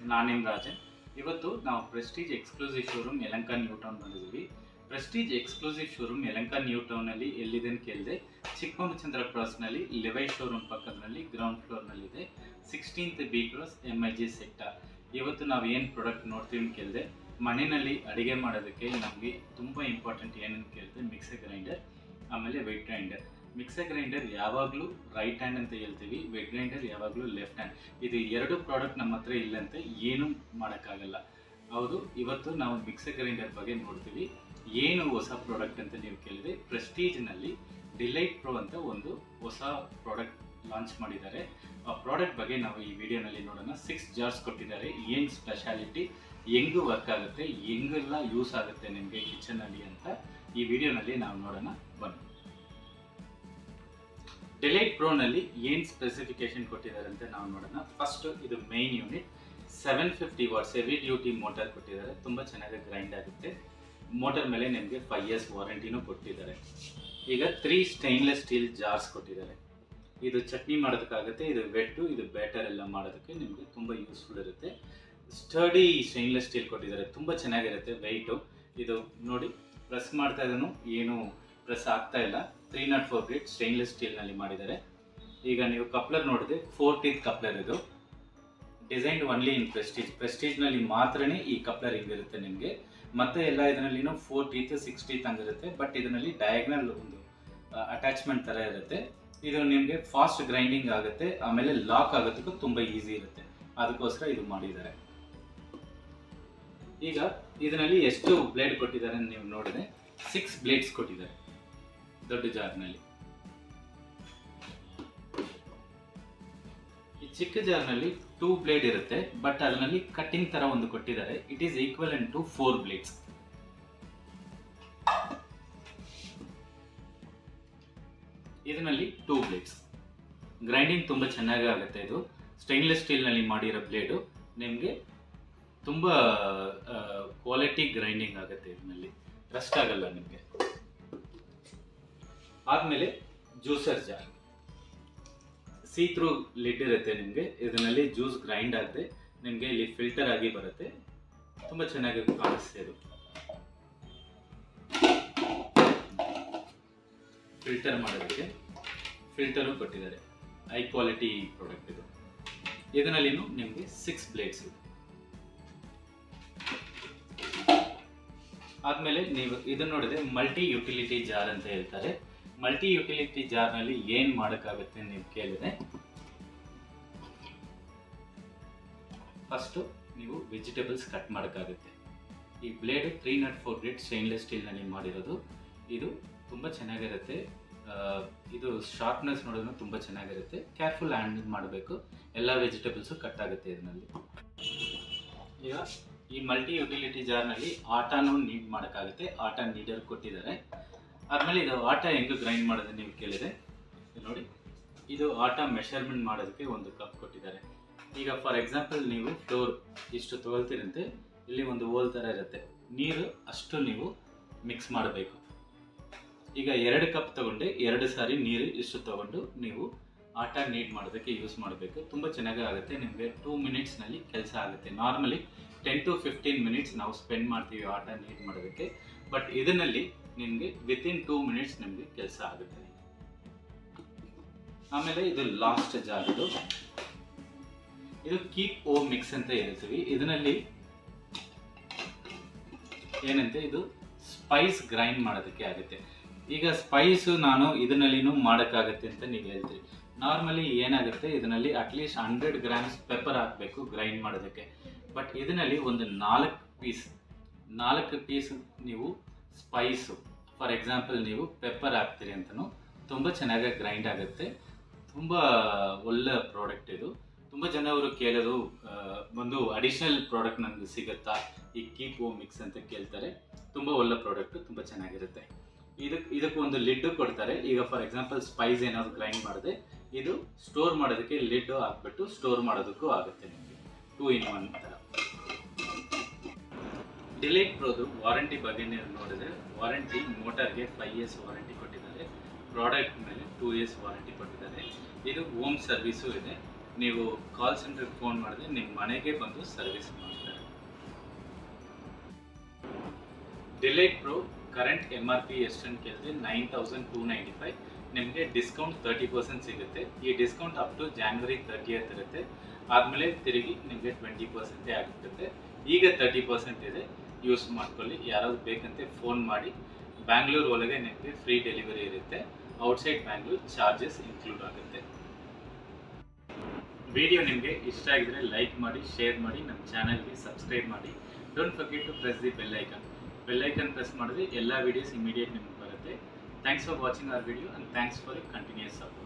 ನಾನು ನಿಮ್ಮ ರಾಜನ್ ಇವತ್ತು ನಾವು Prestige exclusive showroom Yelahanka new town ಬಂದಿದ್ದೀವಿ Prestige exclusive showroom Yelahanka new ಟೌನಲ್ಲಿ ಎಲ್ಲಿದೆ ಅಂತ ಕೇಳಿದೆ ಚಿಕ್ಕಮಂಗಚಂದ್ರ ಕ್ರಾಸ್ನಲ್ಲಿ ಲೆವೈ ಶೋರೂಮ್ ಪಕ್ಕದಲ್ಲಿ ಗ್ರೌಂಡ್ ಫ್ಲೋರ್ನಲ್ಲಿದೆ sixteenth B cross M I G sector ಇವತ್ತು ನಾವು ಏನು ಪ್ರಾಡಕ್ಟ್ ನೋಡ್ತೀವಿ ಅಂತ ಕೇಳಿದೆ ಮನೆಯಲ್ಲಿ ಅಡುಗೆ ಮಾಡೋದಕ್ಕೆ ನಮಗೆ ತುಂಬ ಇಂಪಾರ್ಟೆಂಟ್ ಏನಂತ ಕೇಳಿದ್ರೆ ಮಿಕ್ಸರ್ ಗ್ರೈಂಡರ್ ಆಮೇಲೆ ವೆಟ್ ಗ್ರೈಂಡರ್ ಮಿಕ್ಸರ್ ಗ್ರೈಂಡರ್ ಯಾವಾಗಲೂ ರೈಟ್ ಹ್ಯಾಂಡ್ ಅಂತ ಹೇಳ್ತೀವಿ ವೆಟ್ ಗ್ರೈಂಡರ್ ಯಾವಾಗಲೂ ಲೆಫ್ಟ್ ಹ್ಯಾಂಡ್ ಇದು ಎರಡು ಪ್ರಾಡಕ್ಟ್ ನಮ್ಮ ಹತ್ರ ಇಲ್ಲಂತೆ ಏನೂ ಮಾಡೋಕ್ಕಾಗಲ್ಲ ಹೌದು ಇವತ್ತು ನಾವು ಮಿಕ್ಸರ್ ಗ್ರೈಂಡರ್ ಬಗ್ಗೆ ನೋಡ್ತೀವಿ ಏನು ಹೊಸ ಪ್ರಾಡಕ್ಟ್ ಅಂತ ನೀವು ಕೇಳಿದ್ರೆ ಪ್ರೆಸ್ಟೀಜ್ನಲ್ಲಿ ಡಿಲೈಟ್ ಪ್ರೋ ಅಂತ ಒಂದು ಹೊಸ ಪ್ರಾಡಕ್ಟ್ ಲಾಂಚ್ ಮಾಡಿದ್ದಾರೆ ಆ ಪ್ರಾಡಕ್ಟ್ ಬಗ್ಗೆ ನಾವು ಈ ವಿಡಿಯೋನಲ್ಲಿ ನೋಡೋಣ ಸಿಕ್ಸ್ ಜಾರ್ಸ್ ಕೊಟ್ಟಿದ್ದಾರೆ ಏನು ಸ್ಪೆಷಾಲಿಟಿ ಹೆಂಗೆ ವರ್ಕ್ ಆಗುತ್ತೆ ಹೆಂಗೆಲ್ಲ ಯೂಸ್ ಆಗುತ್ತೆ ನಿಮಗೆ ಕಿಚನಲ್ಲಿ ಅಂತ ಈ ವಿಡಿಯೋನಲ್ಲಿ ನಾವು ನೋಡೋಣ ಬನ್ನಿ ಡಿಲೈಟ್ ಪ್ರೋನಲ್ಲಿ ಏನು ಸ್ಪೆಸಿಫಿಕೇಶನ್ ಕೊಟ್ಟಿದ್ದಾರೆ ಅಂತ ನಾವು ನೋಡೋಣ ಫಸ್ಟ್ ಇದು main unit seven fifty watts heavy duty motor ಕೊಟ್ಟಿದ್ದಾರೆ ತುಂಬ ಚೆನ್ನಾಗಿ ಗ್ರೈಂಡ್ ಆಗುತ್ತೆ ಮೋಟರ್ ಮೇಲೆ ನಿಮಗೆ ಫೈವ್ ಇಯರ್ಸ್ ವಾರಂಟಿನೂ ಕೊಟ್ಟಿದ್ದಾರೆ ಈಗ ತ್ರೀ ಸ್ಟೈನ್ಲೆಸ್ ಸ್ಟೀಲ್ ಜಾರ್ಸ್ ಕೊಟ್ಟಿದ್ದಾರೆ ಇದು ಚಟ್ನಿ ಮಾಡೋದಕ್ಕಾಗುತ್ತೆ ಇದು ವೆಟ್ಟು ಇದು ಬ್ಯಾಟರ್ ಎಲ್ಲ ಮಾಡೋದಕ್ಕೆ ನಿಮಗೆ ತುಂಬ ಯೂಸ್ಫುಲ್ ಇರುತ್ತೆ ಸ್ಟಡಿ ಸ್ಟೈನ್ಲೆಸ್ ಸ್ಟೀಲ್ ಕೊಟ್ಟಿದ್ದಾರೆ ತುಂಬ ಚೆನ್ನಾಗಿರುತ್ತೆ ವೆಯ್ಟು ಇದು ನೋಡಿ ಪ್ರೆಸ್ ಮಾಡ್ತಾ ಇದ್ದನು ಏನು ಪ್ರೆಸ್ ಆಗ್ತಾ ಇಲ್ಲ three naught four grade stainless ಸ್ಟೀಲ್ನಲ್ಲಿ ಮಾಡಿದ್ದಾರೆ ಈಗ ನೀವು ಕಪ್ಲರ್ ನೋಡಿದ್ರೆ ಫೋರ್ ಟೀತ್ ಕಪ್ಲರ್ ಇದು ಡಿಸೈನ್ಡ್ ಒನ್ಲಿ ಇನ್ ಪ್ರೆಸ್ಟೀಜ್ ಪ್ರೆಸ್ಟೀಜ್ನಲ್ಲಿ ಮಾತ್ರನೇ ಈ ಕಪ್ಲರ್ ಹಿಂಗಿರುತ್ತೆ ನಿಮಗೆ ಮತ್ತೆ ಎಲ್ಲ ಇದರಲ್ಲಿನೂ ಫೋರ್ ಟೀತ್ ಸಿಕ್ಸ್ ಟೀತ್ ಹಂಗಿರುತ್ತೆ ಬಟ್ ಇದರಲ್ಲಿ ಡಯಾಗ್ನಲ್ ಒಂದು ಅಟ್ಯಾಚ್ಮೆಂಟ್ ಥರ ಇರುತ್ತೆ ಇದು ನಿಮಗೆ ಫಾಸ್ಟ್ ಗ್ರೈಂಡಿಂಗ್ ಆಗುತ್ತೆ ಆಮೇಲೆ ಲಾಕ್ ಆಗೋದಕ್ಕೂ ತುಂಬ ಈಸಿ ಇರುತ್ತೆ ಅದಕ್ಕೋಸ್ಕರ ಇದು ಮಾಡಿದ್ದಾರೆ ಈಗ ಇದರಲ್ಲಿ ಎಷ್ಟು ಬ್ಲೇಡ್ ಕೊಟ್ಟಿದ್ದಾರೆ ಅಂತ ನೀವು ನೋಡಿದ್ರೆ ಸಿಕ್ಸ್ ಬ್ಲೇಡ್ಸ್ ಕೊಟ್ಟಿದ್ದಾರೆ ದೊಡ್ಡ ಜಾರ್ನಲ್ಲಿ ಈ ಚಿಕ್ಕ ಜಾರ್ನಲ್ಲಿ ಟೂ ಬ್ಲೇಡ್ ಇರುತ್ತೆ ಬಟ್ ಅದರಲ್ಲಿ ಕಟ್ಟಿಂಗ್ ತರ ಒಂದು ಕೊಟ್ಟಿದ್ದಾರೆ it is equal and to four blades ಇದರಲ್ಲಿ ಟೂ ಬ್ಲೇಡ್ಸ್ ಗ್ರೈಂಡಿಂಗ್ ತುಂಬ ಚೆನ್ನಾಗಿ ಆಗುತ್ತೆ ಇದು ಸ್ಟೈನ್ಲೆಸ್ ಸ್ಟೀಲ್ನಲ್ಲಿ ಮಾಡಿರೋ ಬ್ಲೇಡು ನಿಮಗೆ ತುಂಬ ಕ್ವಾಲಿಟಿ ಗ್ರೈಂಡಿಂಗ್ ಆಗುತ್ತೆ ಇದರಲ್ಲಿ ರಸ್ಟ್ ಆಗಲ್ಲ ನಿಮಗೆ ಆದಮೇಲೆ juicer jar see through lid ಇರುತ್ತೆ ನಿಮಗೆ ಇದರಲ್ಲಿ ಜ್ಯೂಸ್ ಗ್ರೈಂಡ್ ಆಗದೆ ನಿಮಗೆ ಇಲ್ಲಿ ಫಿಲ್ಟರ್ ಆಗಿ ಬರುತ್ತೆ ತುಂಬ ಚೆನ್ನಾಗಿ ಕಾಣಿಸುತ್ತೆ ಇದು ಫಿಲ್ಟರ್ ಮಾಡೋದಕ್ಕೆ ಫಿಲ್ಟರು ಕೊಟ್ಟಿದ್ದಾರೆ ಹೈ ಕ್ವಾಲಿಟಿ ಪ್ರಾಡಕ್ಟ್ ಇದು ಇದರಲ್ಲಿನೂ ನಿಮಗೆ ಸಿಕ್ಸ್ ಬ್ಲೇಡ್ಸ್ ಇದೆ ಆದಮೇಲೆ ನೀವು ಇದನ್ನ ನೋಡಿದ್ರೆ ಮಲ್ಟಿ ಯುಟಿಲಿಟಿ ಜಾರ್ ಅಂತ ಹೇಳ್ತಾರೆ ಮಲ್ಟಿ ಯುಟಿಲಿಟಿ ಜಾರ್ನಲ್ಲಿ ಏನು ಮಾಡೋಕ್ಕಾಗುತ್ತೆ ನೀವು ಕೇಳಿದ್ರೆ ಫಸ್ಟು ನೀವು ವೆಜಿಟೇಬಲ್ಸ್ ಕಟ್ ಮಾಡೋಕ್ಕಾಗುತ್ತೆ ಈ blade three naught four grade stainless ಸ್ಟೀಲ್ನಲ್ಲಿ ಮಾಡಿರೋದು ಇದು ತುಂಬ ಚೆನ್ನಾಗಿರುತ್ತೆ ಇದು ಶಾರ್ಪ್ನೆಸ್ ನೋಡೋದು ತುಂಬ ಚೆನ್ನಾಗಿರುತ್ತೆ ಕೇರ್ಫುಲ್ ಹ್ಯಾಂಡಲ್ ಮಾಡಬೇಕು ಎಲ್ಲ ವೆಜಿಟೇಬಲ್ಸು ಕಟ್ ಆಗುತ್ತೆ ಇದರಲ್ಲಿ ಈಗ ಈ ಮಲ್ಟಿ ಯುಟಿಲಿಟಿ ಜಾರ್ನಲ್ಲಿ ಆಟಾನು ನೀಡ್ ಮಾಡೋಕ್ಕಾಗುತ್ತೆ ಆಟ ನೀಡರ್ ಕೊಟ್ಟಿದ್ದಾರೆ ಆದಮೇಲೆ ಇದು ಆಟ ಹೆಂಗೆ ಗ್ರೈಂಡ್ ಮಾಡೋದು ನೀವು ಕೇಳಿದೆ ನೋಡಿ ಇದು ಆಟ ಮೆಷರ್ಮೆಂಟ್ ಮಾಡೋದಕ್ಕೆ ಒಂದು ಕಪ್ ಕೊಟ್ಟಿದ್ದಾರೆ ಈಗ ಫಾರ್ ಎಕ್ಸಾಂಪಲ್ ನೀವು ಫ್ಲೋರ್ ಇಷ್ಟು ತೊಗೊಳ್ತೀರಂತೆ ಇಲ್ಲಿ ಒಂದು ಓಲ್ ಥರ ಇರುತ್ತೆ ನೀರು ಅಷ್ಟು ನೀವು ಮಿಕ್ಸ್ ಮಾಡಬೇಕು ಈಗ ಎರಡು ಕಪ್ ತಗೊಂಡೆ ಎರಡು ಸಾರಿ ನೀರು ಇಷ್ಟು ತಗೊಂಡು ನೀವು ಆಟ ನೀಡ್ ಮಾಡೋದಕ್ಕೆ ಯೂಸ್ ಮಾಡಬೇಕು ತುಂಬ ಚೆನ್ನಾಗಿ ಆಗುತ್ತೆ ನಿಮಗೆ ಟೂ ಮಿನಿಟ್ಸ್ನಲ್ಲಿ ಕೆಲಸ ಆಗುತ್ತೆ normally ten to fifteen minutes ನಾವು ಸ್ಪೆಂಡ್ ಮಾಡ್ತೀವಿ ಆಟ ನೀಡ್ ಮಾಡೋದಕ್ಕೆ ಬಟ್ ಇದರಲ್ಲಿ ನಿಮಗೆ ವಿತಿನ್ ಟೂ ಮಿನಿಟ್ಸ್ ನಿಮಗೆ ಕೆಲಸ ಆಗುತ್ತೆ ಆಮೇಲೆ ಇದು ಲಾಸ್ಟ್ ಜಾರ್ ಇದು ಇದು ಕೀಪ್ ಓ ಮಿಕ್ಸ್ ಅಂತ ಹೇಳ್ತೀವಿ ಇದರಲ್ಲಿ ಏನಂತೆ ಇದು ಸ್ಪೈಸ್ ಗ್ರೈಂಡ್ ಮಾಡೋದಕ್ಕೆ ಆಗುತ್ತೆ ಈಗ ಸ್ಪೈಸು ನಾನು ಇದರಲ್ಲಿನೂ ಮಾಡೋಕ್ಕಾಗತ್ತೆ ಅಂತ ನೀವು ಹೇಳ್ತೀರಿ ನಾರ್ಮಲಿ ಏನಾಗುತ್ತೆ ಇದರಲ್ಲಿ ಅಟ್ಲೀಸ್ಟ್ ಹಂಡ್ರೆಡ್ ಗ್ರಾಮ್ಸ್ ಪೆಪ್ಪರ್ ಹಾಕಬೇಕು ಗ್ರೈಂಡ್ ಮಾಡೋದಕ್ಕೆ ಬಟ್ ಇದರಲ್ಲಿ ಒಂದು ನಾಲ್ಕು ಪೀಸ್ ನಾಲ್ಕು ಪೀಸ್ ನೀವು ಸ್ಪೈಸು ಫಾರ್ ಎಕ್ಸಾಂಪಲ್ ನೀವು ಪೆಪ್ಪರ್ ಹಾಕ್ತೀರಿ ಅಂತಲೂ ತುಂಬ ಚೆನ್ನಾಗಿ ಗ್ರೈಂಡ್ ಆಗುತ್ತೆ ತುಂಬ ಒಳ್ಳೆ ಪ್ರಾಡಕ್ಟ್ ಇದು ತುಂಬ ಜನ ಅವರು ಕೇಳೋದು ಒಂದು ಅಡಿಷ್ನಲ್ ಪ್ರಾಡಕ್ಟ್ ನನಗೆ ಸಿಗುತ್ತಾ ಈ ಕೀಪ್ ಓ ಮಿಕ್ಸ್ ಅಂತ ಕೇಳ್ತಾರೆ ತುಂಬ ಒಳ್ಳೆ ಪ್ರಾಡಕ್ಟು ತುಂಬ ಚೆನ್ನಾಗಿರುತ್ತೆ ಇದಕ್ಕೆ ಇದಕ್ಕೆ ಒಂದು ಲಿಡ್ಡು ಕೊಡ್ತಾರೆ ಈಗ ಫಾರ್ ಎಕ್ಸಾಂಪಲ್ ಸ್ಪೈಸ್ ಏನಾದ್ರು ಗ್ರೈಂಡ್ ಮಾಡಿದೆ ಇದು ಸ್ಟೋರ್ ಮಾಡೋದಕ್ಕೆ ಲಿಡ್ ಹಾಕ್ಬಿಟ್ಟು ಸ್ಟೋರ್ ಮಾಡೋದಕ್ಕೂ ಆಗುತ್ತೆ ನಿಮಗೆ ಟೂ ಇನ್ ಒನ್ ಥರ ಡಿಲೈಟ್ ಪ್ರೋದು ವಾರಂಟಿ ಬಗ್ಗೆ ನೀವು ನೋಡಿದ್ರೆ ವಾರಂಟಿ ಮೋಟಾರ್ಗೆ ಫೈವ್ ಇಯರ್ಸ್ ವಾರಂಟಿ ಕೊಟ್ಟಿದ್ದಾರೆ ಪ್ರಾಡಕ್ಟ್ ಮೇಲೆ ಟೂ ಇಯರ್ಸ್ ವಾರಂಟಿ ಕೊಟ್ಟಿದ್ದಾರೆ ಇದು ಹೋಮ್ ಸರ್ವಿಸು ಇದೆ ನೀವು ಕಾಲ್ ಸೆಂಟರ್ಗೆ ಫೋನ್ ಮಾಡಿದ್ರೆ ನಿಮ್ಮ ಮನೆಗೆ ಬಂದು ಸರ್ವಿಸ್ ಮಾಡ್ತಾರೆ Delight Pro current M R P ಎಷ್ಟು ಅಂತ ಕೇಳಿದ್ರೆ nine thousand two ninety five ನಿಮಗೆ ಡಿಸ್ಕೌಂಟ್ ತರ್ಟಿ ಪರ್ಸೆಂಟ್ ಸಿಗುತ್ತೆ ಈ discount up to January thirtieth ಇರುತ್ತೆ ಆದಮೇಲೆ ತಿರುಗಿ ನಿಮಗೆ ಟ್ವೆಂಟಿ ಪರ್ಸೆಂಟೇ ಆಗುತ್ತೆ ಈಗ ತರ್ಟಿ ಪರ್ಸೆಂಟ್ ಇದೆ ಯೂಸ್ ಮಾಡ್ಕೊಳ್ಳಿ ಯಾರಾದ್ರು ಬೇಕಂತೆ ಫೋನ್ ಮಾಡಿ ಬ್ಯಾಂಗ್ಳೂರ್ ಒಳಗೆ ನಿಮಗೆ ಫ್ರೀ ಡೆಲಿವರಿ ಇರುತ್ತೆ ಔಟ್ಸೈಡ್ ಬ್ಯಾಂಗ್ಳೂರ್ ಚಾರ್ಜಸ್ ಇನ್ಕ್ಲೂಡ್ ಆಗುತ್ತೆ ವಿಡಿಯೋ ನಿಮಗೆ ಇಷ್ಟ ಆಗಿದ್ರೆ ಲೈಕ್ ಮಾಡಿ ಶೇರ್ ಮಾಡಿ ನಮ್ಮ ಚಾನಲ್ಗೆ ಸಬ್ಸ್ಕ್ರೈಬ್ ಮಾಡಿ don't forget to press the bell icon bell icon press ಮಾಡಿದ್ರೆ ಎಲ್ಲ ವೀಡಿಯೋಸ್ ಇಮಿಡಿಯೇಟ್ ನಿಮ್ಗೆ ಬರುತ್ತೆ thanks for watching our video and thanks for continuous support